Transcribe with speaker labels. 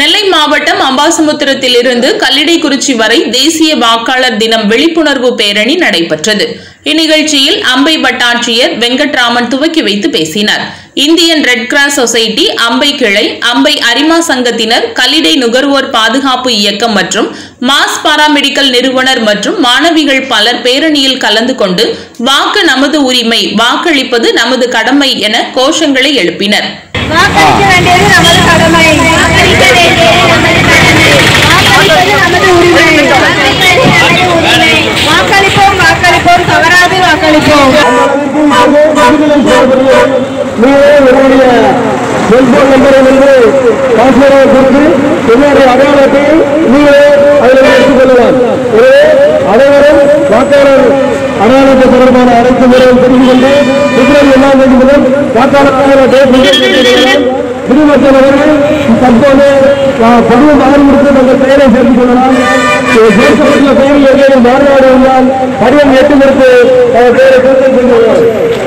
Speaker 1: நெல்லை மாவட்டம் அம்பாசமுத்திரத்தில் இருந்து கல்லிடைக்குறிச்சி வரை தேசிய வாக்காளர் தினம் விழிப்புணர்வு பேரணி நடைபெற்றது இந்நிகழ்ச்சியில் அம்பை வட்டாட்சியர் வெங்கட்ராமன் துவக்கி வைத்து பேசினார் இந்தியன் ரெட் கிராஸ் சொசைட்டி அம்பை கிளை அம்பை அரிமா சங்கத்தினர் கல்லிடை நுகர்வோர் பாதுகாப்பு இயக்கம் மற்றும் மாஸ் பாராமெடிக்கல் நிறுவனர் மற்றும் மாணவிகள் பலர் பேரணியில் கலந்து கொண்டு வாக்கு நமது உரிமை வாக்களிப்பது நமது கடமை என கோஷங்களை எழுப்பினர்
Speaker 2: வாக்களிக்க வேண்டியது நமது கடமை வாக்களிக்க வேண்டியது நமது கடமை வாக்களிப்பது நமது உரிமை வாக்களிப்பது நமது உரிமை வாக்களிப்போம் வாக்களிப்போம் தவறாது வாக்களிப்போம்
Speaker 3: நீங்களே உங்களுடைய செல்போன் நம்பரை வந்து பாஸ்வேர்டாக கொடுத்து என்னுடைய அடையாளத்தையும் நீங்களே அதில் எடுத்துக் கொள்ளலாம் எனவே அனைவரும் வாக்காளர் அடையாளத்தை தொடர்பான அனைத்து முறையும் தெரிந்து கொண்டு பிப்ரவரி ஒன்றாம் தேதி முதல் வாக்காளர் டேட் குடிமக்கள் அவர்கள் தற்போது பதிவு மகன் கொடுத்து தங்கள் பெயரை சேர்த்துக் கொள்ளலாம் சேர்க்கப்பட்டுள்ள பெயரில் ஏதேனும் மாறுபாடு இருந்தால் படிவம் எட்டு மறுத்து அவர் பெயரை சேர்த்துக் கொள்கிறார்